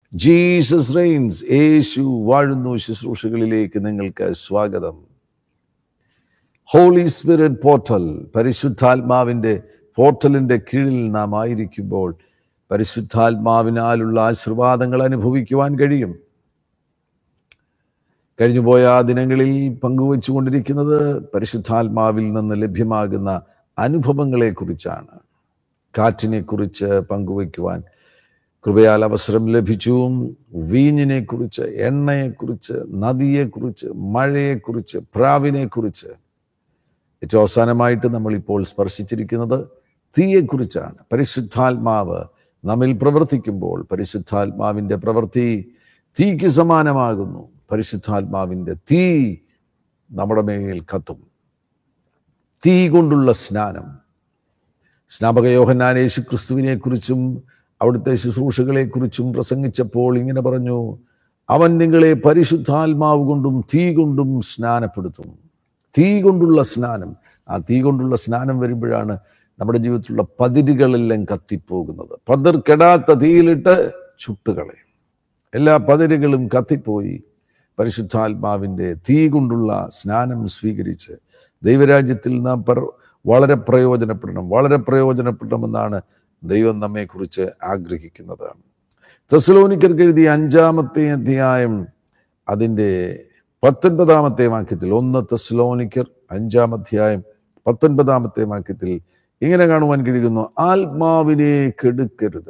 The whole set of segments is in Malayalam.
ജീസസ് റെയിൻസ് യേശു വാഴുന്നു ശുശ്രൂഷകളിലേക്ക് നിങ്ങൾക്ക് സ്വാഗതം ഹോളി സ്പിരിറ്റ് പോർട്ടൽ പരിശുദ്ധാത്മാവിൻ്റെ പോർട്ടലിൻ്റെ കീഴിൽ നാം ആയിരിക്കുമ്പോൾ പരിശുദ്ധാത്മാവിനാലുള്ള ആശീർവാദങ്ങൾ അനുഭവിക്കുവാൻ കഴിയും കഴിഞ്ഞുപോയ ആ ദിനങ്ങളിൽ പങ്കുവച്ചുകൊണ്ടിരിക്കുന്നത് പരിശുദ്ധാത്മാവിൽ നിന്ന് ലഭ്യമാകുന്ന അനുഭവങ്ങളെക്കുറിച്ചാണ് കാറ്റിനെക്കുറിച്ച് പങ്കുവയ്ക്കുവാൻ കൃപയാൽ അവസരം ലഭിച്ചു വീഞ്ഞിനെക്കുറിച്ച് എണ്ണയെക്കുറിച്ച് നദിയെക്കുറിച്ച് മഴയെക്കുറിച്ച് പ്രാവിനെക്കുറിച്ച് ഏറ്റവും അവസാനമായിട്ട് നമ്മളിപ്പോൾ സ്പർശിച്ചിരിക്കുന്നത് തീയെക്കുറിച്ചാണ് പരിശുദ്ധാത്മാവ് നമ്മിൽ പ്രവർത്തിക്കുമ്പോൾ പരിശുദ്ധാത്മാവിൻ്റെ പ്രവൃത്തി തീക്ക് സമാനമാകുന്നു പരിശുദ്ധാത്മാവിൻ്റെ തീ നമ്മുടെ മേൽ കത്തും തീ കൊണ്ടുള്ള സ്നാനം സ്നാപക യോഹന്നാൻ യേശു ക്രിസ്തുവിനെ കുറിച്ചും അവിടുത്തെ ശുശ്രൂഷകളെക്കുറിച്ചും പ്രസംഗിച്ചപ്പോൾ ഇങ്ങനെ പറഞ്ഞു അവൻ നിങ്ങളെ പരിശുദ്ധാത്മാവ് കൊണ്ടും തീ കൊണ്ടും സ്നാനപ്പെടുത്തും തീ കൊണ്ടുള്ള സ്നാനം ആ തീ കൊണ്ടുള്ള സ്നാനം വരുമ്പോഴാണ് നമ്മുടെ ജീവിതത്തിലുള്ള പതിരുകളെല്ലാം കത്തിപ്പോകുന്നത് പതിർ കെടാത്ത തീയിലിട്ട് ചുട്ടുകളെ എല്ലാ പതിരുകളും കത്തിപ്പോയി പരിശുദ്ധാത്മാവിൻ്റെ തീ കൊണ്ടുള്ള സ്നാനം സ്വീകരിച്ച് ദൈവരാജ്യത്തിൽ നാം പർ വളരെ പ്രയോജനപ്പെടണം വളരെ പ്രയോജനപ്പെടണമെന്നാണ് ദൈവം നമ്മെക്കുറിച്ച് ആഗ്രഹിക്കുന്നത് തെസലോനിക്കർക്ക് എഴുതിയ അഞ്ചാമത്തെ അധ്യായം അതിൻ്റെ പത്തൊൻപതാമത്തെ വാക്യത്തിൽ ഒന്ന് തെസ്ലോനിക്കർ അഞ്ചാം അധ്യായം പത്തൊൻപതാമത്തെ വാക്യത്തിൽ ഇങ്ങനെ കാണുവാൻ കഴിയുന്നു ആത്മാവിനെ കെടുക്കരുത്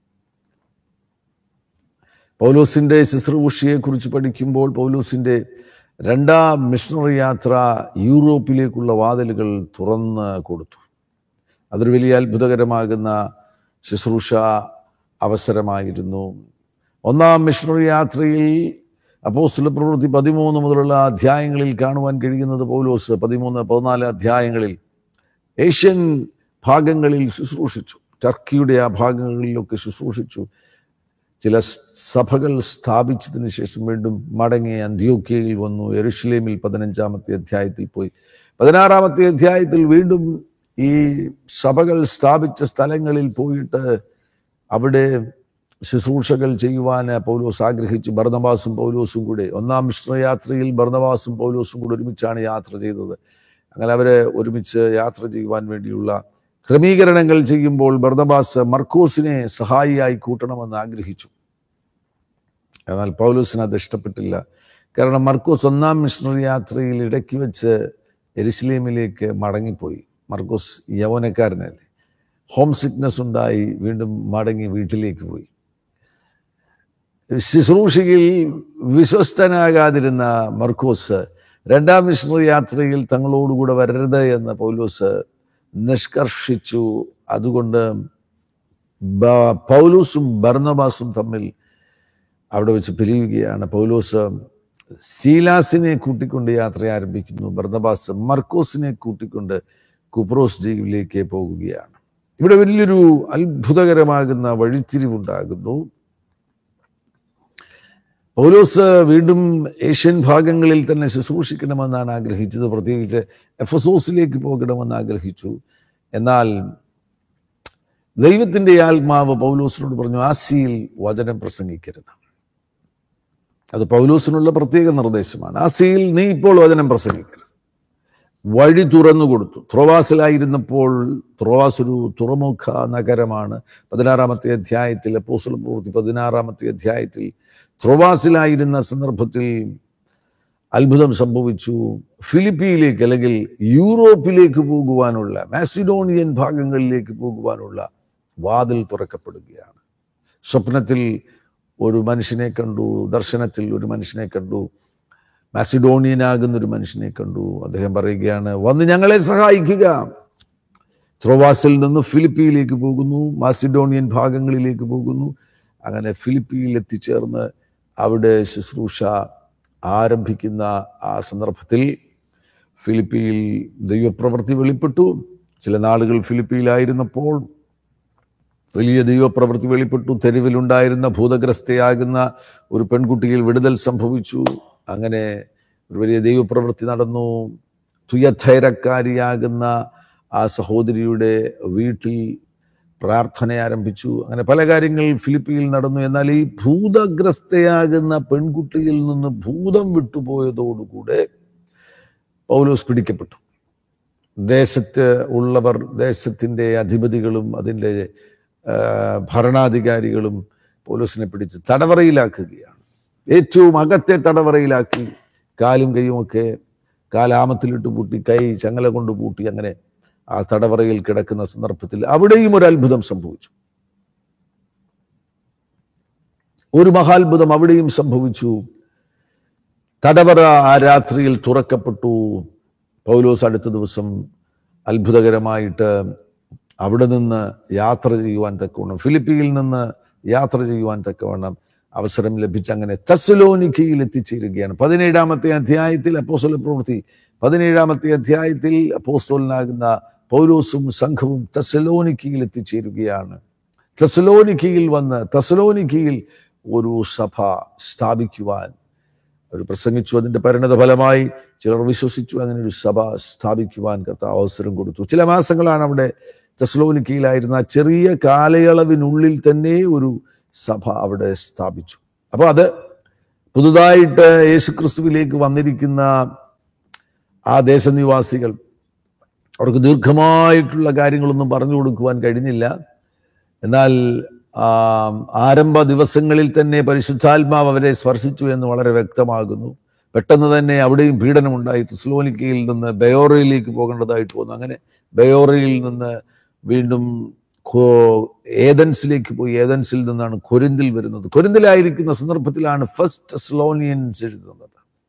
പൗലോസിന്റെ ശുശ്രൂഷയെ കുറിച്ച് പഠിക്കുമ്പോൾ പൗലോസിന്റെ രണ്ടാം മിഷണറി യാത്ര യൂറോപ്പിലേക്കുള്ള വാതിലുകൾ തുറന്ന് കൊടുത്തു അതൊരു വലിയ അത്ഭുതകരമാകുന്ന ശുശ്രൂഷ അവസരമായിരുന്നു ഒന്നാം മിഷണറി യാത്രയിൽ അപ്പോസ്തല പ്രവൃത്തി പതിമൂന്ന് മുതലുള്ള അധ്യായങ്ങളിൽ കാണുവാൻ കഴിയുന്നത് പൗലോസ് പതിമൂന്ന് പതിനാല് അധ്യായങ്ങളിൽ ഏഷ്യൻ ഭാഗങ്ങളിൽ ശുശ്രൂഷിച്ചു ടർക്കിയുടെ ആ ഭാഗങ്ങളിലൊക്കെ ശുശ്രൂഷിച്ചു ചില സഭകൾ സ്ഥാപിച്ചതിന് ശേഷം വീണ്ടും മടങ്ങി അന്ത്യോക്യയിൽ വന്നു എരുഷലേമിൽ പതിനഞ്ചാമത്തെ അധ്യായത്തിൽ പോയി പതിനാറാമത്തെ അധ്യായത്തിൽ വീണ്ടും ഈ സഭകൾ സ്ഥാപിച്ച സ്ഥലങ്ങളിൽ പോയിട്ട് അവിടെ ശുശ്രൂഷകൾ ചെയ്യുവാൻ പൗലോസ് ആഗ്രഹിച്ചു ഭർണവാസും പൗലോസും കൂടെ ഒന്നാം മിശ്ര യാത്രയിൽ ഭർണവാസും പൗലോസും കൂടെ ഒരുമിച്ചാണ് യാത്ര ചെയ്തത് അങ്ങനെ അവരെ ഒരുമിച്ച് യാത്ര ചെയ്യുവാൻ വേണ്ടിയുള്ള ക്രമീകരണങ്ങൾ ചെയ്യുമ്പോൾ ഭർണബാസ് മർക്കോസിനെ സഹായിയായി കൂട്ടണമെന്ന് ആഗ്രഹിച്ചു എന്നാൽ പൗലോസിന് അത് ഇഷ്ടപ്പെട്ടില്ല കാരണം മർക്കോസ് ഒന്നാം മിഷണറി യാത്രയിൽ ഇടയ്ക്ക് വെച്ച് എരുസലേമിലേക്ക് മടങ്ങിപ്പോയി മർക്കോസ് യൗവനക്കാരനല്ലേ ഹോം സിക്നസ് ഉണ്ടായി വീണ്ടും മടങ്ങി വീട്ടിലേക്ക് പോയി ശുശ്രൂഷയിൽ വിശ്വസ്തനാകാതിരുന്ന മർക്കോസ് രണ്ടാം മിഷണറി യാത്രയിൽ തങ്ങളോടുകൂടെ വരരുത് എന്ന് പൗലോസ് നിഷ്കർഷിച്ചു അതുകൊണ്ട് പൗലൂസും ഭർണബാസും തമ്മിൽ അവിടെ വെച്ച് പിരിയുകയാണ് പൗലോസ് സീലാസിനെ കൂട്ടിക്കൊണ്ട് യാത്ര ആരംഭിക്കുന്നു ഭർണബാസ് മർക്കോസിനെ കൂട്ടിക്കൊണ്ട് കുപ്രോസ് ദ്വീപിലേക്ക് പോകുകയാണ് ഇവിടെ വലിയൊരു അത്ഭുതകരമാകുന്ന വഴിത്തിരിവുണ്ടാകുന്നു പൗലോസ് വീണ്ടും ഏഷ്യൻ ഭാഗങ്ങളിൽ തന്നെ ശുശ്രൂഷിക്കണമെന്നാണ് ആഗ്രഹിച്ചത് പ്രത്യേകിച്ച് എഫസോസിലേക്ക് പോകണമെന്ന് ആഗ്രഹിച്ചു എന്നാൽ ദൈവത്തിൻ്റെ ആത്മാവ് പൗലോസിനോട് പറഞ്ഞു ആസിയിൽ വചനം പ്രസംഗിക്കരുത് അത് പൗലോസിനുള്ള പ്രത്യേക നിർദ്ദേശമാണ് ആസിയിൽ നീ ഇപ്പോൾ വചനം പ്രസംഗിക്കരുത് വഴി തുറന്നു കൊടുത്തു ത്രോവാസിലായിരുന്നപ്പോൾ ത്രോവാസ് ഒരു തുറമുഖ നഗരമാണ് പതിനാറാമത്തെ അധ്യായത്തിൽ അപ്പോസല പ്രവൃത്തി പതിനാറാമത്തെ അധ്യായത്തിൽ ത്രോവാസിലായിരുന്ന സന്ദർഭത്തിൽ അത്ഭുതം സംഭവിച്ചു ഫിലിപ്പിയിലേക്ക് അല്ലെങ്കിൽ യൂറോപ്പിലേക്ക് പോകുവാനുള്ള മാസിഡോണിയൻ ഭാഗങ്ങളിലേക്ക് പോകുവാനുള്ള വാതിൽ തുറക്കപ്പെടുകയാണ് സ്വപ്നത്തിൽ ഒരു മനുഷ്യനെ കണ്ടു ദർശനത്തിൽ ഒരു മനുഷ്യനെ കണ്ടു മാസിഡോണിയനാകുന്ന ഒരു മനുഷ്യനെ കണ്ടു അദ്ദേഹം പറയുകയാണ് വന്ന് ഞങ്ങളെ സഹായിക്കുക ത്രോവാസിൽ നിന്ന് ഫിലിപ്പിയിലേക്ക് പോകുന്നു മാസിഡോണിയൻ ഭാഗങ്ങളിലേക്ക് പോകുന്നു അങ്ങനെ ഫിലിപ്പിയിൽ എത്തിച്ചേർന്ന് അവിടെ ശുശ്രൂഷ ആരംഭിക്കുന്ന ആ സന്ദർഭത്തിൽ ഫിലിപ്പിയിൽ ദൈവപ്രവൃത്തി വെളിപ്പെട്ടു ചില നാളുകൾ ഫിലിപ്പിയിലായിരുന്നപ്പോൾ വലിയ ദൈവപ്രവൃത്തി വെളിപ്പെട്ടു തെരുവിലുണ്ടായിരുന്ന ഭൂതഗ്രസ്തയാകുന്ന ഒരു പെൺകുട്ടിയിൽ വിടുതൽ സംഭവിച്ചു അങ്ങനെ ഒരു വലിയ ദൈവപ്രവൃത്തി നടന്നു തുയഥൈരക്കാരിയാകുന്ന ആ സഹോദരിയുടെ വീട്ടിൽ പ്രാർത്ഥന ആരംഭിച്ചു അങ്ങനെ പല കാര്യങ്ങൾ ഫിലിപ്പിയിൽ നടന്നു എന്നാൽ ഈ ഭൂതഗ്രസ്തയാകുന്ന പെൺകുട്ടിയിൽ നിന്ന് ഭൂതം വിട്ടുപോയതോടുകൂടെ പൗലോസ് പിടിക്കപ്പെട്ടു ദേശത്ത് ഉള്ളവർ ദേശത്തിൻ്റെ അധിപതികളും അതിൻ്റെ ആ, ഭരണാധികാരികളും പൗലോസിനെ പിടിച്ച് തടവറയിലാക്കുകയാണ് ഏറ്റവും അകത്തെ തടവറയിലാക്കി കാലും കൈയുമൊക്കെ കാലാമത്തിലിട്ട് പൂട്ടി കൈ ചങ്ങല കൊണ്ട് പൂട്ടി അങ്ങനെ ആ തടവറയിൽ കിടക്കുന്ന സന്ദർഭത്തിൽ അവിടെയും ഒരു അത്ഭുതം സംഭവിച്ചു ഒരു മഹാത്ഭുതം അവിടെയും സംഭവിച്ചു തടവറ ആ രാത്രിയിൽ തുറക്കപ്പെട്ടു പൗലോസ് അടുത്ത ദിവസം അത്ഭുതകരമായിട്ട് അവിടെ നിന്ന് യാത്ര ചെയ്യുവാൻ തക്കവണ്ണം ഫിലിപ്പിയിൽ നിന്ന് യാത്ര ചെയ്യുവാൻ തക്കവണ്ണം അവസരം ലഭിച്ച് അങ്ങനെ തെസലോനിക്കയിൽ എത്തിച്ചേരുകയാണ് പതിനേഴാമത്തെ അധ്യായത്തിൽ അപ്പോസ്തല പ്രവൃത്തി പതിനേഴാമത്തെ അധ്യായത്തിൽ അപ്പോസ്തോലനാകുന്ന പൗലോസും സംഘവും തെസലോനിക്കയിൽ എത്തിച്ചേരുകയാണ് തെസലോനിക്കയിൽ വന്ന് തെസലോനിക്കയിൽ ഒരു സഭ സ്ഥാപിക്കുവാൻ അവർ പ്രസംഗിച്ചു അതിന്റെ പരിണത ഫലമായി ചിലർ വിശ്വസിച്ചു അങ്ങനെ ഒരു സഭ സ്ഥാപിക്കുവാൻ കർത്താവ് അവസരം കൊടുത്തു ചില മാസങ്ങളാണ് അവിടെ തെസ്ലോനിക്കയിലായിരുന്ന ആ ചെറിയ കാലയളവിനുള്ളിൽ തന്നെ ഒരു സഭ അവിടെ സ്ഥാപിച്ചു അപ്പോൾ അത് പുതുതായിട്ട് യേശുക്രിസ്തുവിലേക്ക് വന്നിരിക്കുന്ന ആ ദേശനിവാസികൾ അവർക്ക് ദീർഘമായിട്ടുള്ള കാര്യങ്ങളൊന്നും പറഞ്ഞു കൊടുക്കുവാൻ കഴിഞ്ഞില്ല എന്നാൽ ആ, ആരംഭ ദിവസങ്ങളിൽ തന്നെ പരിശുദ്ധാത്മാവ് അവരെ സ്പർശിച്ചു എന്ന് വളരെ വ്യക്തമാകുന്നു പെട്ടെന്ന് തന്നെ അവിടെയും പീഡനമുണ്ടായി തെസ്ലോനിക്കയിൽ നിന്ന് ബയോറയിലേക്ക് പോകേണ്ടതായിട്ട് വന്നു അങ്ങനെ ബയോറയിൽ നിന്ന് വീണ്ടും ഖോ- ഏതൻസിലേക്ക് പോയി ഏതൻസിൽ നിന്നാണ് കൊരിന്തിൽ വരുന്നത് കൊരിന്തിലായിരിക്കുന്ന സന്ദർഭത്തിലാണ് ഫസ്റ്റ് സ്ലോനിയൻസ് എഴുതുന്നത്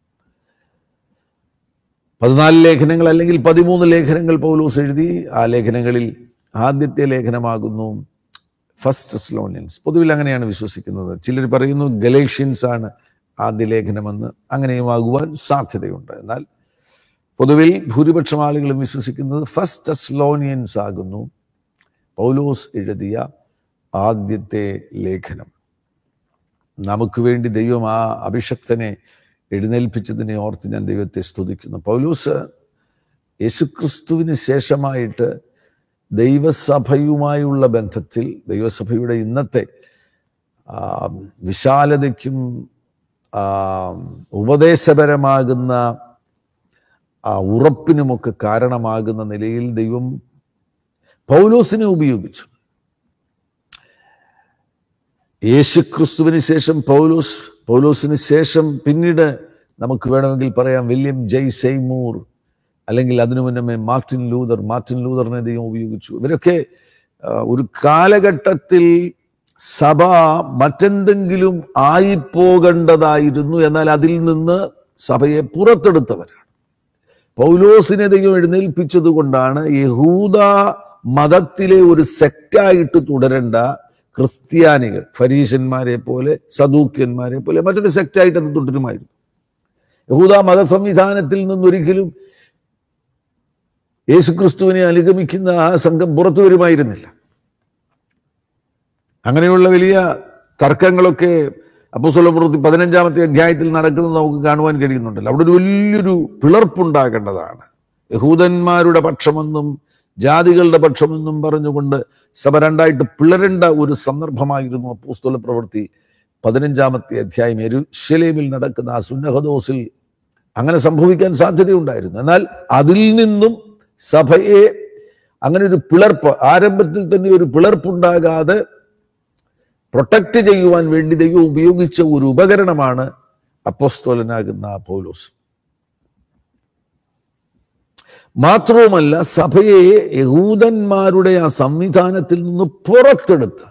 പതിനാല് ലേഖനങ്ങൾ അല്ലെങ്കിൽ പതിമൂന്ന് ലേഖനങ്ങൾ പൗലോസ് എഴുതി ആ ലേഖനങ്ങളിൽ ആദ്യത്തെ ലേഖനമാകുന്നു ഫസ്റ്റ് സ്ലോണിയൻസ് പൊതുവിൽ അങ്ങനെയാണ് വിശ്വസിക്കുന്നത് ചിലർ പറയുന്നു ഗലേഷ്യൻസ് ആണ് ആദ്യ ലേഖനമെന്ന് അങ്ങനെയും ആകുവാൻ സാധ്യതയുണ്ട് എന്നാൽ പൊതുവിൽ ഭൂരിപക്ഷം ആളുകളും വിശ്വസിക്കുന്നത് ഫസ്റ്റ് സ്ലോണിയൻസ് ആകുന്നു പൗലോസ് എഴുതിയ ആദ്യത്തെ ലേഖനം നമുക്ക് വേണ്ടി ദൈവം ആ അഭിഷക്തനെ എഴുന്നേൽപ്പിച്ചതിനെ ഓർത്ത് ഞാൻ ദൈവത്തെ സ്തുതിക്കുന്നു പൗലൂസ് യേശുക്രിസ്തുവിന് ശേഷമായിട്ട് ദൈവസഭയുമായുള്ള ബന്ധത്തിൽ ദൈവസഭയുടെ ഇന്നത്തെ ആ, വിശാലതയ്ക്കും ആ, ഉപദേശപരമാകുന്ന ആ ഉറപ്പിനുമൊക്കെ കാരണമാകുന്ന നിലയിൽ ദൈവം പൗലോസിനെ ഉപയോഗിച്ചു യേശുക്രിസ്തുവിന് ശേഷം പൗലോസ് പൗലോസിന് ശേഷം പിന്നീട് നമുക്ക് വേണമെങ്കിൽ പറയാം വില്യം ജയ് സെയ്മൂർ അല്ലെങ്കിൽ അതിനു മുന്നമേ മാർട്ടിൻ ലൂതർ മാർട്ടിൻ ലൂതറിനെ ദൈവം ഉപയോഗിച്ചു ഇവരൊക്കെ ആ, ഒരു കാലഘട്ടത്തിൽ സഭ മറ്റെന്തെങ്കിലും ആയിപ്പോകേണ്ടതായിരുന്നു എന്നാൽ അതിൽ നിന്ന് സഭയെ പുറത്തെടുത്തവരാണ് പൗലോസിനെ ദൈവം എഴുന്നേൽപ്പിച്ചത് കൊണ്ടാണ് യഹൂദ മതത്തിലെ ഒരു സെക്റ്റായിട്ട് തുടരേണ്ട ക്രിസ്ത്യാനികൾ ഫരീശന്മാരെ പോലെ സദൂക്യന്മാരെ പോലെ മറ്റൊരു സെക്റ്റായിട്ട് അത് തുടരുമായിരുന്നു യഹൂദ മത സംവിധാനത്തിൽ നിന്നൊരിക്കലും യേശുക്രിസ്തുവിനെ അനുഗമിക്കുന്ന ആ സംഘം പുറത്തു വരുമായിരുന്നില്ല അങ്ങനെയുള്ള വലിയ തർക്കങ്ങളൊക്കെ അപ്പോസ്തല പ്രവൃത്തി പതിനഞ്ചാമത്തെ അധ്യായത്തിൽ നടക്കുന്നത് നമുക്ക് കാണുവാൻ കഴിയുന്നുണ്ടല്ലോ അവിടെ ഒരു വലിയൊരു പിളർപ്പുണ്ടാകേണ്ടതാണ് യഹൂദന്മാരുടെ പക്ഷമെന്നും ജാതികളുടെ പക്ഷമെന്നും പറഞ്ഞുകൊണ്ട് സഭ രണ്ടായിട്ട് പിളരേണ്ട ഒരു സന്ദർഭമായിരുന്നു അപ്പോസ്തല പ്രവൃത്തി പതിനഞ്ചാമത്തെ അധ്യായം എരുശലേമിൽ നടക്കുന്ന ആ സുന്നഹദോസിൽ അങ്ങനെ സംഭവിക്കാൻ സാധ്യതയുണ്ടായിരുന്നു എന്നാൽ അതിൽ നിന്നും സഭയെ അങ്ങനെ ഒരു പിളർപ്പ് ആരംഭത്തിൽ തന്നെ ഒരു പിളർപ്പുണ്ടാകാതെ പ്രൊട്ടക്റ്റ് ചെയ്യുവാൻ വേണ്ടി ദൈവം ഉപയോഗിച്ച ഒരു ഉപകരണമാണ് അപ്പോസ്തോലനാകുന്ന പൗലോസ് മാത്രവുമല്ല സഭയെ യഹൂദന്മാരുടെ ആ സംവിധാനത്തിൽ നിന്ന് പുറത്തെടുത്ത്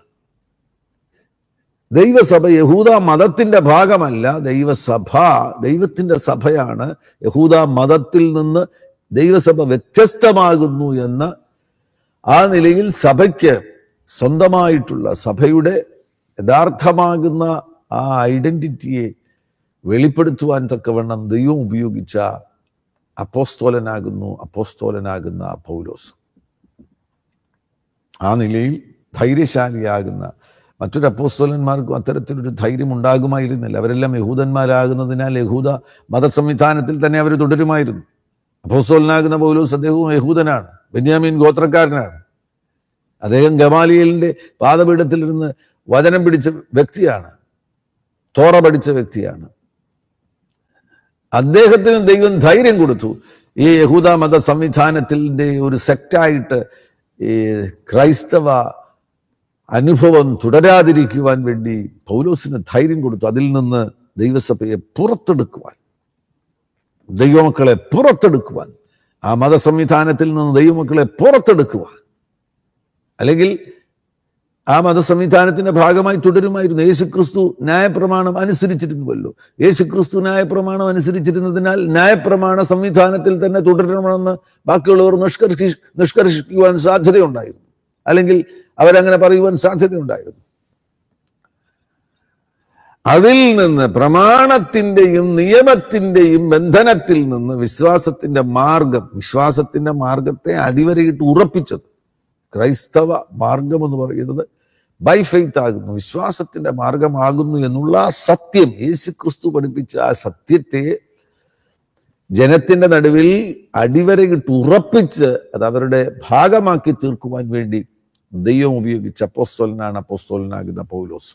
ദൈവസഭ യഹൂദ മതത്തിന്റെ ഭാഗമല്ല ദൈവസഭ ദൈവത്തിന്റെ സഭയാണ് യഹൂദ മതത്തിൽ നിന്ന് ദൈവസഭ വ്യത്യസ്തമാകുന്നു എന്ന് ആ നിലയിൽ സഭയ്ക്ക് സ്വന്തമായിട്ടുള്ള സഭയുടെ യഥാർത്ഥമാകുന്ന ആ ഐഡന്റിറ്റിയെ വെളിപ്പെടുത്തുവാൻ തക്കവണ്ണം ദൈവം ഉപയോഗിച്ച അപ്പോസ്തോലനാകുന്നു അപ്പോസ്തോലനാകുന്ന പൗലോസ് ആ നിലയിൽ ധൈര്യശാലിയാകുന്ന മറ്റൊരു അപ്പോസ്തോലന്മാർക്കും അത്തരത്തിലൊരു ധൈര്യം ഉണ്ടാകുമായിരുന്നില്ല അവരെല്ലാം യഹൂദന്മാരാകുന്നതിനാൽ യഹൂദ മതസംവിധാനത്തിൽ തന്നെ അവർ തുടരുമായിരുന്നു അപ്പോസ്തോലനാകുന്ന പൗലോസ് അദ്ദേഹവും യഹൂദനാണ് ബെന്യാമീൻ ഗോത്രക്കാരനാണ് അദ്ദേഹം ഗമാലിയലിന്റെ പാദപീഠത്തിൽ ഇരുന്ന് വചനം പിടിച്ച വ്യക്തിയാണ് തോറ പഠിച്ച വ്യക്തിയാണ് അദ്ദേഹത്തിന് ദൈവം ധൈര്യം കൊടുത്തു ഈ യഹൂദ മത സംവിധാനത്തിൻ്റെ ഒരു സെക്റ്റായിട്ട് ഈ ക്രൈസ്തവ അനുഭവം തുടരാതിരിക്കുവാൻ വേണ്ടി പൗലോസിന് ധൈര്യം കൊടുത്തു അതിൽ നിന്ന് ദൈവസഭയെ പുറത്തെടുക്കുവാൻ ദൈവമക്കളെ പുറത്തെടുക്കുവാൻ ആ മത സംവിധാനത്തിൽ നിന്ന് ദൈവമക്കളെ പുറത്തെടുക്കുവാൻ അല്ലെങ്കിൽ ആ മതസംവിധാനത്തിന്റെ ഭാഗമായി തുടരുമായിരുന്നു യേശുക്രിസ്തു ന്യായപ്രമാണം അനുസരിച്ചിരുന്നുവല്ലോ യേശുക്രിസ്തു ന്യായപ്രമാണം അനുസരിച്ചിരുന്നതിനാൽ ന്യായപ്രമാണ സംവിധാനത്തിൽ തന്നെ തുടരണമെന്ന് ബാക്കിയുള്ളവർ നിഷ്കർഷി നിഷ്കർഷിക്കുവാൻ സാധ്യതയുണ്ടായിരുന്നു അല്ലെങ്കിൽ അവരങ്ങനെ പറയുവാൻ സാധ്യതയുണ്ടായിരുന്നു അതിൽ നിന്ന് പ്രമാണത്തിന്റെയും നിയമത്തിന്റെയും ബന്ധനത്തിൽ നിന്ന് വിശ്വാസത്തിന്റെ മാർഗം വിശ്വാസത്തിന്റെ മാർഗത്തെ അടിവരയിട്ട് ഉറപ്പിച്ചത് ക്രൈസ്തവ മാർഗം എന്ന് പറയുന്നത് ബൈ ഫെയ്ത്ത് ആകുന്നു വിശ്വാസത്തിന്റെ മാർഗമാകുന്നു എന്നുള്ള ആ സത്യം യേശു ക്രിസ്തു പഠിപ്പിച്ച ആ സത്യത്തെ ജനത്തിന്റെ നടുവിൽ അടിവരയിട്ട് ഉറപ്പിച്ച് അത് അവരുടെ ഭാഗമാക്കി തീർക്കുവാൻ വേണ്ടി ദൈവം ഉപയോഗിച്ച അപ്പോസ്തോലനാണ് അപ്പോസ്തോലനാകുന്ന പൗലോസ്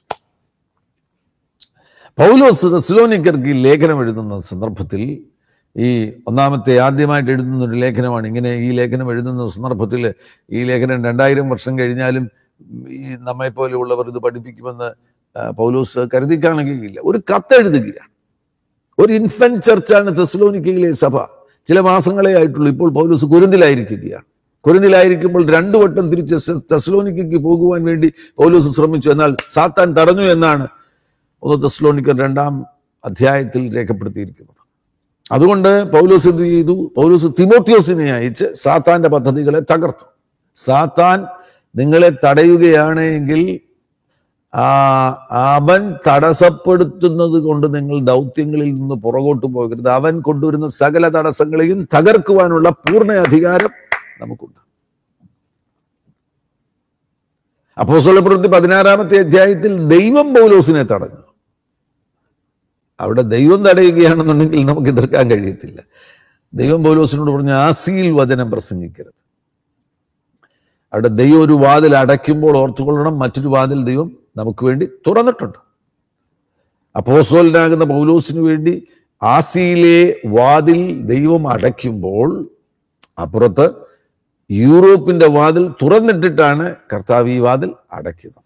പൗലോസ് തെസ്ലോനിക്കർക്ക് ഈ ലേഖനം എഴുതുന്ന സന്ദർഭത്തിൽ ഈ ഒന്നാമത്തെ ആദ്യമായിട്ട് എഴുതുന്ന ഒരു ലേഖനമാണ് ഇങ്ങനെ ഈ ലേഖനം എഴുതുന്ന സന്ദർഭത്തിൽ ഈ ലേഖനം രണ്ടായിരം വർഷം കഴിഞ്ഞാലും ഈ നമ്മെ പോലെയുള്ളവർ ഇത് പഠിപ്പിക്കുമെന്ന് ആ, പൗലോസ് കരുതി കാണുകയില്ല ഒരു കത്തെഴുതുകയാണ് ഒരു ഇൻഫന്റ് ചർച്ചാണ് തെസ്ലോനിക്കയിലെ സഭ ചില മാസങ്ങളെ ആയിട്ടുള്ളൂ ഇപ്പോൾ പൗലോസ് കുരുന്തിലായിരിക്കുകയാണ് കുരുന്തിലായിരിക്കുമ്പോൾ രണ്ടു വട്ടം തിരിച്ച് സെസ്- തെസ്ലോനിക്കയ്ക്ക് പോകുവാൻ വേണ്ടി പൗലോസ് ശ്രമിച്ചു എന്നാൽ സാത്താൻ തടഞ്ഞു എന്നാണ് ഒന്ന് തെസ്ലോനിക്കർ രണ്ടാം അധ്യായത്തിൽ രേഖപ്പെടുത്തിയിരിക്കുന്നത് അതുകൊണ്ട് പൗലോസ് എന്ത് ചെയ്തു പൗലോസ് തിമോത്യോസിനെ അയച്ച് സാത്താന്റെ പദ്ധതികളെ തകർത്തു സാത്താൻ നിങ്ങളെ തടയുകയാണെങ്കിൽ ആ അവൻ തടസ്സപ്പെടുത്തുന്നത് കൊണ്ട് നിങ്ങൾ ദൗത്യങ്ങളിൽ നിന്ന് പുറകോട്ട് പോകരുത് അവൻ കൊണ്ടുവരുന്ന സകല തടസ്സങ്ങളെയും തകർക്കുവാനുള്ള പൂർണ്ണ അധികാരം നമുക്കുണ്ട് അപ്പോസ്തലപ്രവൃത്തി പതിനാറാമത്തെ അധ്യായത്തിൽ ദൈവം പൗലോസിനെ തടഞ്ഞു അവിടെ ദൈവം തടയുകയാണെന്നുണ്ടെങ്കിൽ നമുക്ക് എതിർക്കാൻ കഴിയത്തില്ല ദൈവം പൗലോസിനോട് പറഞ്ഞു ആസിയിൽ വചനം പ്രസംഗിക്കരുത് അവിടെ ദൈവം ഒരു വാതിൽ അടയ്ക്കുമ്പോൾ ഓർത്തുകൊള്ളണം മറ്റൊരു വാതിൽ ദൈവം നമുക്ക് വേണ്ടി തുറന്നിട്ടുണ്ട് അപ്പോസ്തോലനാകുന്ന പൗലോസിന് വേണ്ടി ആസിയിലെ വാതിൽ ദൈവം അടയ്ക്കുമ്പോൾ അപ്പുറത്ത് യൂറോപ്പിന്റെ വാതിൽ തുറന്നിട്ടിട്ടാണ് കർത്താവ് ഈ വാതിൽ അടയ്ക്കുന്നത്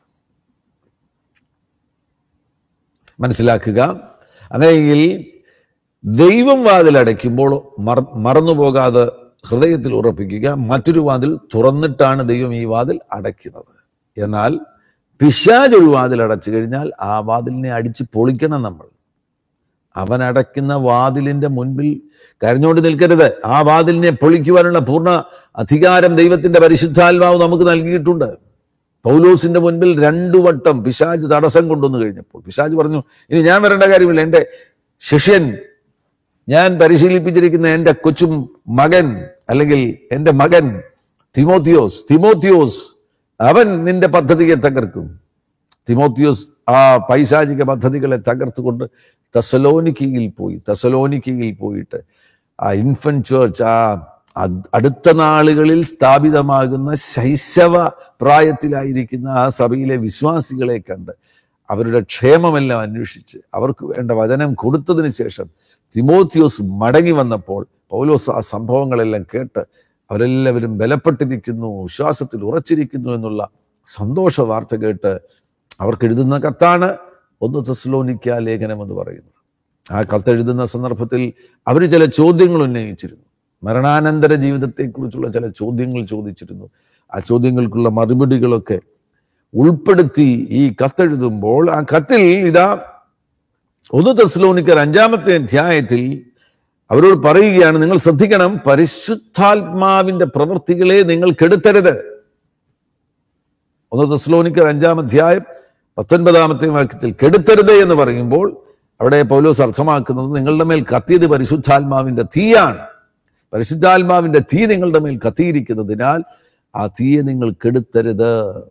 മനസ്സിലാക്കുക അങ്ങനെയെങ്കിൽ ദൈവം വാതിൽ അടയ്ക്കുമ്പോൾ മറ മറന്നു പോകാതെ ഹൃദയത്തിൽ ഉറപ്പിക്കുക മറ്റൊരു വാതിൽ തുറന്നിട്ടാണ് ദൈവം ഈ വാതിൽ അടയ്ക്കുന്നത് എന്നാൽ പിശാജ് ഒരു വാതിൽ അടച്ചു കഴിഞ്ഞാൽ ആ വാതിലിനെ അടിച്ച് പൊളിക്കണം നമ്മൾ അവൻ അടയ്ക്കുന്ന വാതിലിന്റെ മുൻപിൽ കരഞ്ഞോണ്ട് നിൽക്കരുത് ആ വാതിലിനെ പൊളിക്കുവാനുള്ള പൂർണ്ണ അധികാരം ദൈവത്തിന്റെ പരിശുദ്ധാത്മാവ് നമുക്ക് നൽകിയിട്ടുണ്ട് പൗലോസിന്റെ മുൻപിൽ രണ്ടു വട്ടം പിശാജ് തടസ്സം കൊണ്ടുവന്നു കഴിഞ്ഞപ്പോൾ പിശാജ് പറഞ്ഞു ഇനി ഞാൻ വരേണ്ട കാര്യമില്ല എൻ്റെ ശിഷ്യൻ ഞാൻ പരിശീലിപ്പിച്ചിരിക്കുന്ന എൻ്റെ കൊച്ചു മകൻ അല്ലെങ്കിൽ എൻ്റെ മകൻ തിമോത്തിയോസ് തിമോത്തിയോസ് അവൻ നിന്റെ പദ്ധതിയെ തകർക്കും തിമോത്തിയോസ് ആ പൈശാചിക പദ്ധതികളെ തകർത്തുകൊണ്ട് തെസലോനിക്കയിൽ പോയി തെസലോനിക്കയിൽ പോയിട്ട് ആ ഇൻഫൻ ചേർച്ച് ആ അ- അടുത്ത നാളുകളിൽ സ്ഥാപിതമാകുന്ന ശൈശവ പ്രായത്തിലായിരിക്കുന്ന ആ സഭയിലെ വിശ്വാസികളെ കണ്ട് അവരുടെ ക്ഷേമമെല്ലാം അന്വേഷിച്ച് അവർക്ക് വേണ്ട വചനം കൊടുത്തതിന് ശേഷം തിമോത്തിയോസ് മടങ്ങി വന്നപ്പോൾ പൗലോസ് ആ സംഭവങ്ങളെല്ലാം കേട്ട് അവരെല്ലാവരും ബലപ്പെട്ടിരിക്കുന്നു വിശ്വാസത്തിൽ ഉറച്ചിരിക്കുന്നു എന്നുള്ള സന്തോഷ വാർത്ത കേട്ട് അവർക്ക് എഴുതുന്ന കത്താണ് ഒന്ന് തെസ്ലോനിക്ക ലേഖനം എന്ന് പറയുന്നത് ആ കത്തെഴുതുന്ന സന്ദർഭത്തിൽ അവർ ചില ചോദ്യങ്ങൾ ഉന്നയിച്ചിരുന്നു മരണാനന്തര ജീവിതത്തെക്കുറിച്ചുള്ള ചില ചോദ്യങ്ങൾ ചോദിച്ചിരുന്നു ആ ചോദ്യങ്ങൾക്കുള്ള മറുപടികളൊക്കെ ഉൾപ്പെടുത്തി ഈ കത്തെഴുതുമ്പോൾ ആ കത്തിൽ ഇതാ ഒന്ന് തെസ്ലോനിക്കർ അഞ്ചാമത്തെ അധ്യായത്തിൽ അവരോട് പറയുകയാണ് നിങ്ങൾ ശ്രദ്ധിക്കണം പരിശുദ്ധാത്മാവിന്റെ പ്രവൃത്തികളെ നിങ്ങൾ കെടുത്തരുത് ഒന്ന് തെസ്ലോനിക്കർ അഞ്ചാം അധ്യായം പത്തൊൻപതാമത്തെ വാക്യത്തിൽ കെടുത്തരുത് എന്ന് പറയുമ്പോൾ അവിടെ പൗലോസ് അർത്ഥമാക്കുന്നത് നിങ്ങളുടെ മേൽ കത്തിയത് പരിശുദ്ധാത്മാവിന്റെ തീയാണ് പരിശുദ്ധാത്മാവിന്റെ തീ നിങ്ങളുടെ മേൽ കത്തിയിരിക്കുന്നതിനാൽ ആ തീയെ നിങ്ങൾ കെടുത്തരുത്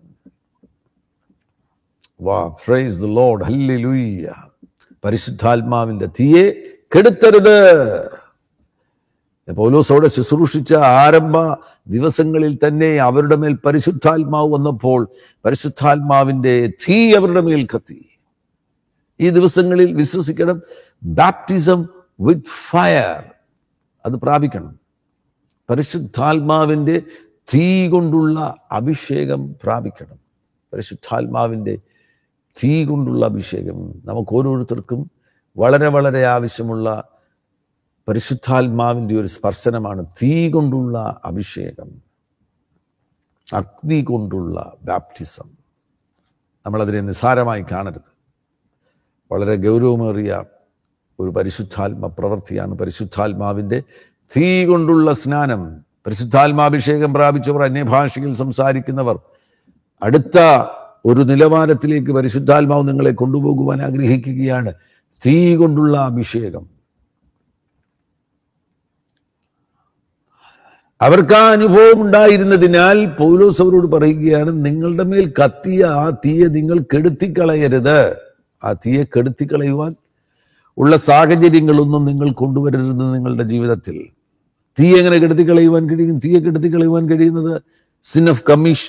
വാ ഫ്രൈസ് ദ ലോഡ് ഹല്ലേലൂയ പരിശുദ്ധാത്മാവിന്റെ തീയെ കെടുത്തരുത് പൗലോസ് അവിടെ ശുശ്രൂഷിച്ച ആരംഭ ദിവസങ്ങളിൽ തന്നെ അവരുടെ മേൽ പരിശുദ്ധാത്മാവ് വന്നപ്പോൾ പരിശുദ്ധാത്മാവിന്റെ തീ അവരുടെ മേൽ കത്തി ഈ ദിവസങ്ങളിൽ വിശ്വസിക്കണം ബാപ്റ്റിസം വിത്ത് ഫയർ അത് പ്രാപിക്കണം പരിശുദ്ധാത്മാവിൻ്റെ തീ കൊണ്ടുള്ള അഭിഷേകം പ്രാപിക്കണം പരിശുദ്ധാത്മാവിൻ്റെ തീ കൊണ്ടുള്ള അഭിഷേകം നമുക്ക് ഓരോരുത്തർക്കും വളരെ വളരെ ആവശ്യമുള്ള പരിശുദ്ധാത്മാവിൻ്റെ ഒരു സ്പർശനമാണ് തീ കൊണ്ടുള്ള അഭിഷേകം അഗ്നി കൊണ്ടുള്ള ബാപ്റ്റിസം നമ്മളതിനെ നിസ്സാരമായി കാണരുത് വളരെ ഗൗരവമേറിയ ഒരു പരിശുദ്ധാത്മ പ്രവൃത്തിയാണ് പരിശുദ്ധാത്മാവിൻ്റെ തീ കൊണ്ടുള്ള സ്നാനം പരിശുദ്ധാത്മാഭിഷേകം പ്രാപിച്ചവർ അന്യഭാഷയിൽ സംസാരിക്കുന്നവർ അടുത്ത ഒരു നിലവാരത്തിലേക്ക് പരിശുദ്ധാത്മാവ് നിങ്ങളെ കൊണ്ടുപോകുവാൻ ആഗ്രഹിക്കുകയാണ് തീ കൊണ്ടുള്ള അഭിഷേകം അവർക്ക് ആ അനുഭവം ഉണ്ടായിരുന്നതിനാൽ പൗലോസ് അവരോട് പറയുകയാണ് നിങ്ങളുടെ മേൽ കത്തിയ ആ തീയെ നിങ്ങൾ കെടുത്തിക്കളയരുത് ആ തീയെ കെടുത്തിക്കളയുവാൻ ഉള്ള സാഹചര്യങ്ങളൊന്നും നിങ്ങൾ കൊണ്ടുവരരുത് നിങ്ങളുടെ ജീവിതത്തിൽ തീ എങ്ങനെ കെടുത്തിക്കളയുവാൻ കഴിയും തീയെ കെടുത്തിക്കളയുവാൻ കഴിയുന്നത് സിൻ ഓഫ് കമ്മീഷ്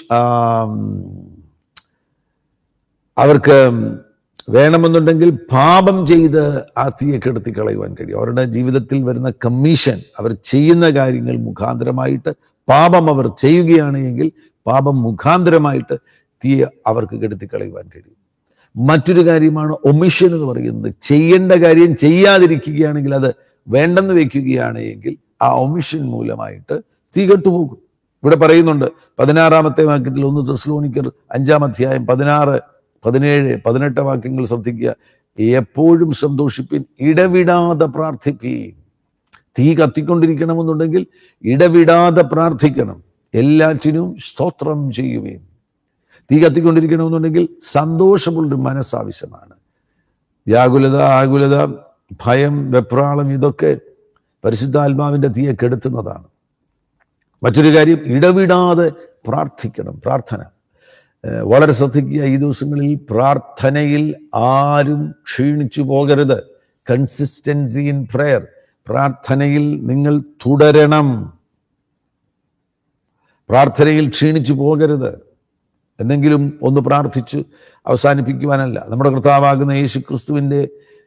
അവർക്ക് വേണമെന്നുണ്ടെങ്കിൽ പാപം ചെയ്ത് ആ തീയെ കെടുത്തി കളയുവാൻ കഴിയും അവരുടെ ജീവിതത്തിൽ വരുന്ന കമ്മീഷൻ അവർ ചെയ്യുന്ന കാര്യങ്ങൾ മുഖാന്തരമായിട്ട് പാപം അവർ ചെയ്യുകയാണ് എങ്കിൽ പാപം മുഖാന്തരമായിട്ട് തീയെ അവർക്ക് കെടുത്തി കളയുവാൻ കഴിയും മറ്റൊരു കാര്യമാണ് ഒമിഷൻ എന്ന് പറയുന്നത് ചെയ്യേണ്ട കാര്യം ചെയ്യാതിരിക്കുകയാണെങ്കിൽ അത് വേണ്ടെന്ന് വെക്കുകയാണ് എങ്കിൽ ആ ഒമിഷൻ മൂലമായിട്ട് തീ കെട്ടുപോകും ഇവിടെ പറയുന്നുണ്ട് പതിനാറാമത്തെ വാക്യത്തിൽ ഒന്ന് തെസ്ലോണിക്കർ അഞ്ചാം അധ്യായം പതിനാറ് പതിനേഴ് പതിനെട്ട് വാക്യങ്ങൾ ശ്രദ്ധിക്കുക എപ്പോഴും സന്തോഷിപ്പിൻ ഇടവിടാതെ പ്രാർത്ഥിപ്പീൻ തീ കത്തിക്കൊണ്ടിരിക്കണമെന്നുണ്ടെങ്കിൽ ഇടവിടാതെ പ്രാർത്ഥിക്കണം എല്ലാറ്റിനും സ്തോത്രം ചെയ്യുകയും തീ കത്തിക്കൊണ്ടിരിക്കണമെന്നുണ്ടെങ്കിൽ സന്തോഷമുള്ളൊരു മനസ്സാവശ്യമാണ് വ്യാകുലത ആകുലത ഭയം വെപ്രാളം ഇതൊക്കെ പരിശുദ്ധാത്മാവിൻ്റെ തീയെ കെടുത്തുന്നതാണ് മറ്റൊരു കാര്യം ഇടവിടാതെ പ്രാർത്ഥിക്കണം പ്രാർത്ഥന ഏഹ് വളരെ ശ്രദ്ധിക്കുക ഈ ദിവസങ്ങളിൽ പ്രാർത്ഥനയിൽ ആരും ക്ഷീണിച്ചു പോകരുത് കൺസിസ്റ്റൻസി ഇൻ പ്രെയർ പ്രാർത്ഥനയിൽ നിങ്ങൾ തുടരണം പ്രാർത്ഥനയിൽ ക്ഷീണിച്ചു പോകരുത് എന്തെങ്കിലും ഒന്ന് പ്രാർത്ഥിച്ച് അവസാനിപ്പിക്കുവാനല്ല നമ്മുടെ കർത്താവാകുന്ന യേശു ക്രിസ്തുവിൻ്റെ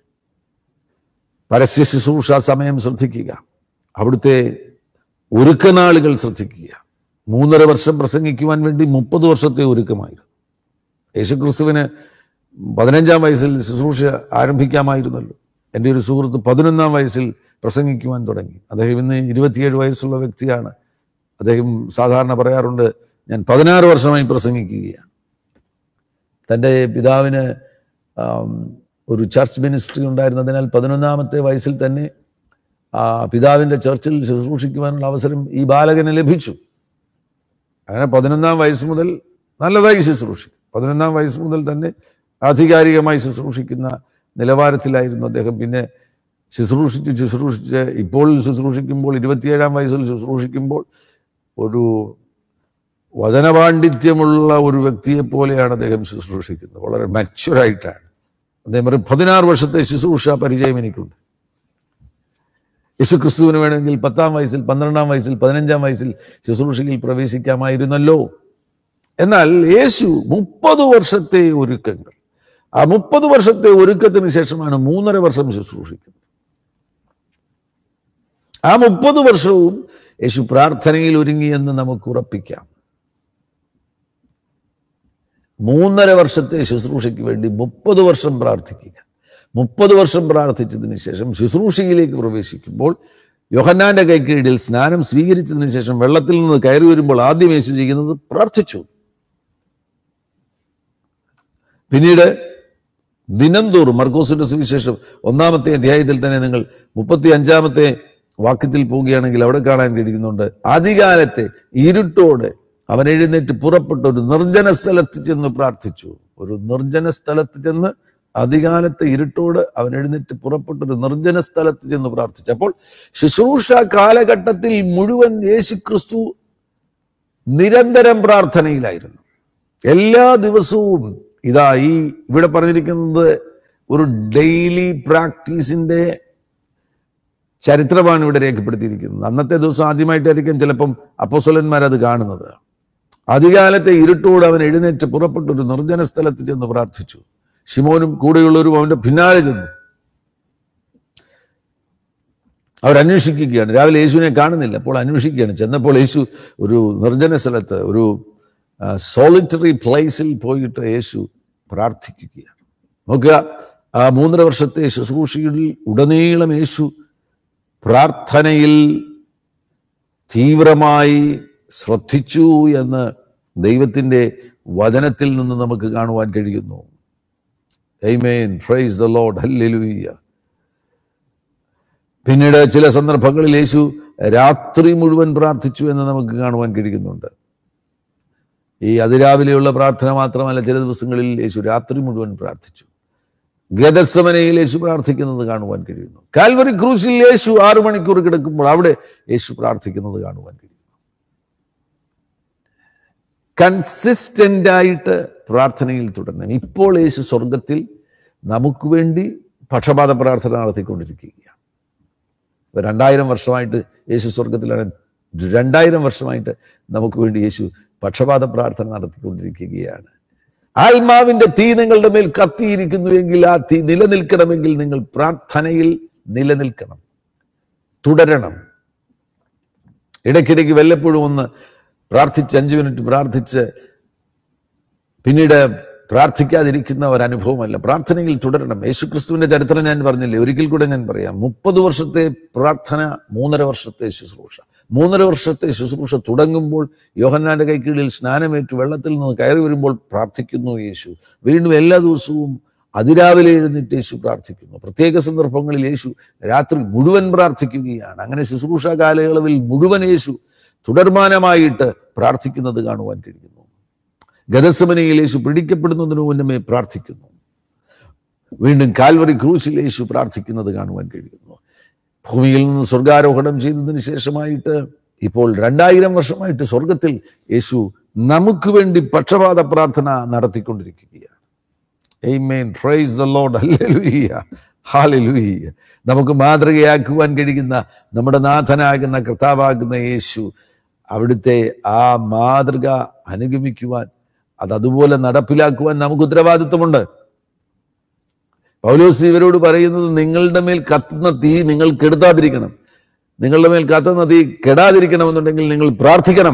പരസ്യ ശുശ്രൂഷ സമയം ശ്രദ്ധിക്കുക അവിടുത്തെ ഒരുക്കനാളുകൾ ശ്രദ്ധിക്കുക മൂന്നര വർഷം പ്രസംഗിക്കുവാൻ വേണ്ടി മുപ്പത് വർഷത്തെ ഒരുക്കമായിരുന്നു യേശുക്രിസ്തുവിന് പതിനഞ്ചാം വയസ്സിൽ ശുശ്രൂഷ ആരംഭിക്കാമായിരുന്നല്ലോ എൻ്റെ ഒരു സുഹൃത്ത് പതിനൊന്നാം വയസ്സിൽ പ്രസംഗിക്കുവാൻ തുടങ്ങി അദ്ദേഹം ഇന്ന് ഇരുപത്തിയേഴ് വയസ്സുള്ള വ്യക്തിയാണ് അദ്ദേഹം സാധാരണ പറയാറുണ്ട് ഞാൻ പതിനാറ് വർഷമായി പ്രസംഗിക്കുകയാണ് തൻ്റെ പിതാവിന് ആം, ഒരു ചർച്ച് മിനിസ്ട്രി ഉണ്ടായിരുന്നതിനാൽ പതിനൊന്നാമത്തെ വയസ്സിൽ തന്നെ ആ പിതാവിൻ്റെ ചർച്ചിൽ ശുശ്രൂഷിക്കുവാനുള്ള അവസരം ഈ ബാലകന് ലഭിച്ചു അങ്ങനെ പതിനൊന്നാം വയസ്സ് മുതൽ നല്ലതായി ശുശ്രൂഷിക്കും പതിനൊന്നാം വയസ്സ് മുതൽ തന്നെ ആധികാരികമായി ശുശ്രൂഷിക്കുന്ന നിലവാരത്തിലായിരുന്നു അദ്ദേഹം പിന്നെ ശുശ്രൂഷിച്ച് ശുശ്രൂഷിച്ച് ഇപ്പോൾ ശുശ്രൂഷിക്കുമ്പോൾ ഇരുപത്തിയേഴാം വയസ്സിൽ ശുശ്രൂഷിക്കുമ്പോൾ ഒരു വചനപാണ്ഡിത്യമുള്ള ഒരു വ്യക്തിയെ പോലെയാണ് അദ്ദേഹം ശുശ്രൂഷിക്കുന്നത് വളരെ മച്ചുറായിട്ടാണ് അദ്ദേഹം പറയും പതിനാറ് വർഷത്തെ ശുശ്രൂഷ പരിചയം എനിക്കുണ്ട് യേശുക്രിസ്തുവിന് വേണമെങ്കിൽ പത്താം വയസ്സിൽ പന്ത്രണ്ടാം വയസ്സിൽ പതിനഞ്ചാം വയസ്സിൽ ശുശ്രൂഷയിൽ പ്രവേശിക്കാമായിരുന്നല്ലോ എന്നാൽ യേശു മുപ്പത് വർഷത്തെ ഒരുക്കങ്ങൾ ആ മുപ്പത് വർഷത്തെ ഒരുക്കത്തിന് ശേഷമാണ് മൂന്നര വർഷം ശുശ്രൂഷിക്കുന്നത് ആ മുപ്പത് വർഷവും യേശു പ്രാർത്ഥനയിൽ ഒരുങ്ങിയെന്ന് നമുക്ക് ഉറപ്പിക്കാം മൂന്നര വർഷത്തെ ശുശ്രൂഷയ്ക്ക് വേണ്ടി മുപ്പത് വർഷം പ്രാർത്ഥിക്കുക മുപ്പത് വർഷം പ്രാർത്ഥിച്ചതിന് ശേഷം ശുശ്രൂഷയിലേക്ക് പ്രവേശിക്കുമ്പോൾ യോഹന്നാന്റെ കൈക്കീഴിൽ സ്നാനം സ്വീകരിച്ചതിന് ശേഷം വെള്ളത്തിൽ നിന്ന് കയറി വരുമ്പോൾ ആദ്യം യേശു ചെയ്യുന്നത് പ്രാർത്ഥിച്ചു പിന്നീട് ദിനംതോറും മർക്കോസിന്റെ സുവിശേഷം ഒന്നാമത്തെ അധ്യായത്തിൽ തന്നെ നിങ്ങൾ മുപ്പത്തി അഞ്ചാമത്തെ വാക്യത്തിൽ പോവുകയാണെങ്കിൽ അവിടെ കാണാൻ കഴിയുന്നുണ്ട് ആദ്യകാലത്തെ ഇരുട്ടോടെ അവൻ എഴുന്നേറ്റ് പുറപ്പെട്ട ഒരു നിർജ്ജന സ്ഥലത്ത് ചെന്ന് പ്രാർത്ഥിച്ചു ഒരു നിർജ്ജന സ്ഥലത്ത് ചെന്ന് അധികാലത്തെ ഇരുട്ടോട് അവൻ എഴുന്നേറ്റ് പുറപ്പെട്ട ഒരു നിർജ്ജന സ്ഥലത്ത് ചെന്ന് പ്രാർത്ഥിച്ചു അപ്പോൾ ശുശ്രൂഷ കാലഘട്ടത്തിൽ മുഴുവൻ യേശുക്രിസ്തു നിരന്തരം പ്രാർത്ഥനയിലായിരുന്നു എല്ലാ ദിവസവും ഇതാ ഈ ഇവിടെ പറഞ്ഞിരിക്കുന്നത് ഒരു ഡെയിലി പ്രാക്ടീസിന്റെ ചരിത്രമാണ് ഇവിടെ രേഖപ്പെടുത്തിയിരിക്കുന്നത് അന്നത്തെ ദിവസം ആദ്യമായിട്ടായിരിക്കും ചിലപ്പം അപ്പോസ്വലന്മാർ അത് കാണുന്നത് അധികാലത്തെ ഇരുട്ടോട് അവൻ എഴുന്നേറ്റ് പുറപ്പെട്ടു ഒരു നിർജ്ജന സ്ഥലത്ത് ചെന്ന് പ്രാർത്ഥിച്ചു ഷിമോനും കൂടെയുള്ളവരും അവന്റെ പിന്നാലെ ചെന്നു അവർ അന്വേഷിക്കുകയാണ് രാവിലെ യേശുവിനെ കാണുന്നില്ല അപ്പോൾ അന്വേഷിക്കുകയാണ് ചെന്നപ്പോൾ യേശു ഒരു നിർജ്ജന സ്ഥലത്ത് ഒരു സോളിറ്ററി പ്ലേസിൽ പോയിട്ട് യേശു പ്രാർത്ഥിക്കുകയാണ് നോക്കുക ആ മൂന്നര വർഷത്തെ ശുശ്രൂഷയിൽ ഉടനീളം യേശു പ്രാർത്ഥനയിൽ തീവ്രമായി ശ്രദ്ധിച്ചു എന്ന് ദൈവത്തിൻ്റെ വചനത്തിൽ നിന്ന് നമുക്ക് കാണുവാൻ കഴിയുന്നു Amen. Praise the Lord. Hallelujah. പിന്നീട് ചില സന്ദർഭങ്ങളിൽ യേശു രാത്രി മുഴുവൻ പ്രാർത്ഥിച്ചു എന്ന് നമുക്ക് കാണുവാൻ കഴിയുന്നുണ്ട് ഈ അതിരാവിലെയുള്ള പ്രാർത്ഥന മാത്രമല്ല ചില ദിവസങ്ങളിൽ യേശു രാത്രി മുഴുവൻ പ്രാർത്ഥിച്ചു ഗതസമനയിൽ യേശു പ്രാർത്ഥിക്കുന്നത് കാണുവാൻ കഴിയുന്നു കാൽവറി ക്രൂശിൽ യേശു ആറു മണിക്കൂർ കിടക്കുമ്പോൾ അവിടെ യേശു പ്രാർത്ഥിക്കുന്നത് കാണുവാൻ കഴിയുന്നു കൺസിസ്റ്റന്റ് ആയിട്ട് പ്രാർത്ഥനയിൽ തുടരണം ഇപ്പോൾ യേശു സ്വർഗത്തിൽ നമുക്ക് വേണ്ടി പക്ഷപാത പ്രാർത്ഥന നടത്തിക്കൊണ്ടിരിക്കുകയാണ് ഇപ്പൊ രണ്ടായിരം വർഷമായിട്ട് യേശു സ്വർഗത്തിലാണ് രണ്ടായിരം വർഷമായിട്ട് നമുക്ക് വേണ്ടി യേശു പക്ഷപാത പ്രാർത്ഥന നടത്തിക്കൊണ്ടിരിക്കുകയാണ് ആത്മാവിന്റെ തീ നിങ്ങളുടെ മേൽ കത്തിയിരിക്കുന്നുവെങ്കിൽ ആ തീ നിലനിൽക്കണമെങ്കിൽ നിങ്ങൾ പ്രാർത്ഥനയിൽ നിലനിൽക്കണം തുടരണം ഇടയ്ക്കിടയ്ക്ക് വല്ലപ്പോഴും ഒന്ന് പ്രാർത്ഥിച്ച് അഞ്ചു മിനിറ്റ് പ്രാർത്ഥിച്ച് പിന്നീട് പ്രാർത്ഥിക്കാതിരിക്കുന്ന ഒരു അനുഭവമല്ല പ്രാർത്ഥനയിൽ തുടരണം യേശുക്രിസ്തുവിന്റെ ചരിത്രം ഞാൻ പറഞ്ഞില്ലേ ഒരിക്കൽ കൂടെ ഞാൻ പറയാം മുപ്പത് വർഷത്തെ പ്രാർത്ഥന മൂന്നര വർഷത്തെ ശുശ്രൂഷ മൂന്നര വർഷത്തെ ശുശ്രൂഷ തുടങ്ങുമ്പോൾ യോഹന്നാന്റെ കൈക്കീഴിൽ സ്നാനമേറ്റ് വെള്ളത്തിൽ നിന്ന് കയറി വരുമ്പോൾ പ്രാർത്ഥിക്കുന്നു യേശു വീണ്ടും എല്ലാ ദിവസവും അതിരാവിലെ എഴുന്നേറ്റ് യേശു പ്രാർത്ഥിക്കുന്നു പ്രത്യേക സന്ദർഭങ്ങളിൽ യേശു രാത്രി മുഴുവൻ പ്രാർത്ഥിക്കുകയാണ് അങ്ങനെ ശുശ്രൂഷ കാലയളവിൽ മുഴുവൻ യേശു തുടർമാനമായിട്ട് പ്രാർത്ഥിക്കുന്നത് കാണുവാൻ കഴിയുന്നു ഗതസമനയിൽ യേശു പിടിക്കപ്പെടുന്നതിനു മുന്നമേ പ്രാർത്ഥിക്കുന്നു വീണ്ടും കാൽവറി ക്രൂശിൽ യേശു പ്രാർത്ഥിക്കുന്നത് കാണുവാൻ കഴിയുന്നു ഭൂമിയിൽ നിന്ന് സ്വർഗാരോഹണം ചെയ്തതിന് ശേഷമായിട്ട് ഇപ്പോൾ രണ്ടായിരം വർഷമായിട്ട് സ്വർഗത്തിൽ യേശു നമുക്ക് വേണ്ടി പക്ഷപാത പ്രാർത്ഥന നടത്തിക്കൊണ്ടിരിക്കുകയാണ് Amen. Praise the Lord. Hallelujah. Hallelujah. നമുക്ക് മാതൃകയാക്കുവാൻ കഴിയുന്ന നമ്മുടെ നാഥനാകുന്ന കർത്താവാകുന്ന യേശു അവിടുത്തെ ആ മാതൃക അനുഗമിക്കുവാൻ അത് അതുപോലെ നടപ്പിലാക്കുവാൻ നമുക്ക് ഉത്തരവാദിത്വമുണ്ട് പൗലോസ് ഇവരോട് പറയുന്നത് നിങ്ങളുടെ മേൽ കത്തുന്ന തീ നിങ്ങൾ കെടുത്താതിരിക്കണം നിങ്ങളുടെ മേൽ കത്തുന്ന തീ കെടാതിരിക്കണമെന്നുണ്ടെങ്കിൽ നിങ്ങൾ പ്രാർത്ഥിക്കണം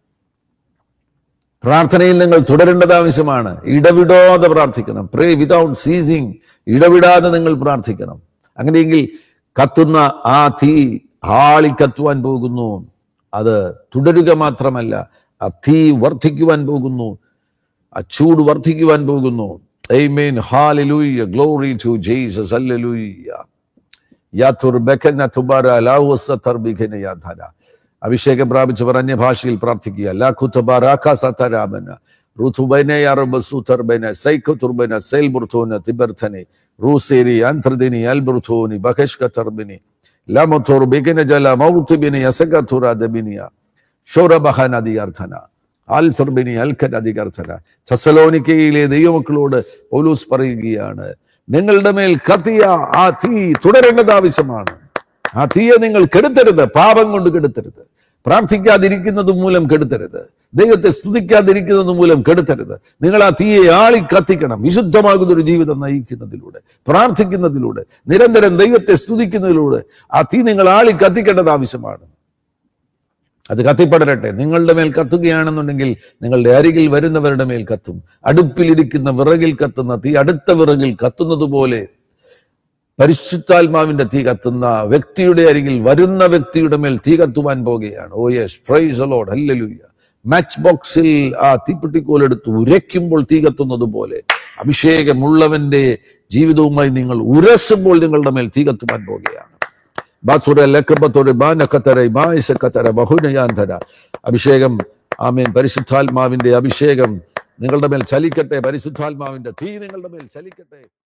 പ്രാർത്ഥനയിൽ നിങ്ങൾ തുടരേണ്ടത് ആവശ്യമാണ് ഇടവിടാതെ പ്രാർത്ഥിക്കണം പ്രേ വിതൗട്ട് സീസിങ് ഇടവിടാതെ നിങ്ങൾ പ്രാർത്ഥിക്കണം അങ്ങനെയെങ്കിൽ കത്തുന്ന ആ തീ ആളി കത്തുവാൻ പോകുന്നു അത് തുടരുക മാത്രമല്ല ആ തീ വർദ്ധിക്കുവാൻ പോകുന്നു ആ ചൂട് വർദ്ധിക്കുവാൻ പോകുന്നു Amen. Hallelujah. Glory to Jesus. Hallelujah. യാത്തുർ ബെക്കന തുബാര ലാഹുസത്തർ ബിഖന യാധന അഭിഷേകം പ്രാപിച്ചവർ അന്യഭാഷയിൽ പ്രാർത്ഥിക്കുക ലാഖുതബാരാഖ സതരാമന റുതുബൈന യറബസുതർബൈന സൈഖുതുർബൈന സൈൽബുർതോന തിബർഥനെ റൂസേരി അന്ത്രദിനി അൽബുർതോനി ബഹഷ്കതർബിനി ലമതുർ ബിഖന ജല മൗതുബിനി യസകതുറാദബിനിയ ഷോറബഹനദി അർത്ഥന ആൽഫർബിനി അൽഖൻ അധികർത്ഥന ചസലോനിക്കയിലെ ദൈവമക്കളോട് പൗലൂസ് പറയുകയാണ് നിങ്ങളുടെ മേൽ കത്തിയ ആ തീ തുടരേണ്ടത് ആവശ്യമാണ് ആ തീയെ നിങ്ങൾ കെടുത്തരുത് പാപം കൊണ്ട് കെടുത്തരുത് പ്രാർത്ഥിക്കാതിരിക്കുന്നത് മൂലം കെടുത്തരുത് ദൈവത്തെ സ്തുതിക്കാതിരിക്കുന്നത് മൂലം കെടുത്തരുത് നിങ്ങൾ ആ തീയെ ആളി കത്തിക്കണം വിശുദ്ധമാകുന്ന ഒരു ജീവിതം നയിക്കുന്നതിലൂടെ പ്രാർത്ഥിക്കുന്നതിലൂടെ നിരന്തരം ദൈവത്തെ സ്തുതിക്കുന്നതിലൂടെ ആ തീ നിങ്ങൾ ആളി കത്തിക്കേണ്ടത് ആവശ്യമാണ് അത് കത്തിപ്പടരട്ടെ നിങ്ങളുടെ മേൽ കത്തുകയാണെന്നുണ്ടെങ്കിൽ നിങ്ങളുടെ അരികിൽ വരുന്നവരുടെ മേൽ കത്തും അടുപ്പിലിരിക്കുന്ന വിറകിൽ കത്തുന്ന തീ അടുത്ത വിറകിൽ കത്തുന്നത് പോലെ പരിശുദ്ധാത്മാവിന്റെ തീ കത്തുന്ന വ്യക്തിയുടെ അരികിൽ വരുന്ന വ്യക്തിയുടെ മേൽ തീ കത്തുവാൻ പോകുകയാണ് oh yes praise lord hallelujah match ബോക്സിൽ ആ തീപ്പെട്ടിക്കോലെടുത്ത് ഉരയ്ക്കുമ്പോൾ തീ കത്തുന്നത് പോലെ അഭിഷേകമുള്ളവന്റെ ജീവിതവുമായി നിങ്ങൾ ഉരസുമ്പോൾ നിങ്ങളുടെ മേൽ തീ കത്തുവാൻ പോകുകയാണ് ബാസുര ലക്കബത്തോട് ബാനക്കത്തര ബായസക്കത്തര ബഹുനയാന്തര അഭിഷേകം ആമേൻ പരിശുദ്ധാത്മാവിന്റെ അഭിഷേകം നിങ്ങളുടെ മേൽ ചലിക്കട്ടെ പരിശുദ്ധാത്മാവിന്റെ തീ നിങ്ങളുടെ മേൽ ചലിക്കട്ടെ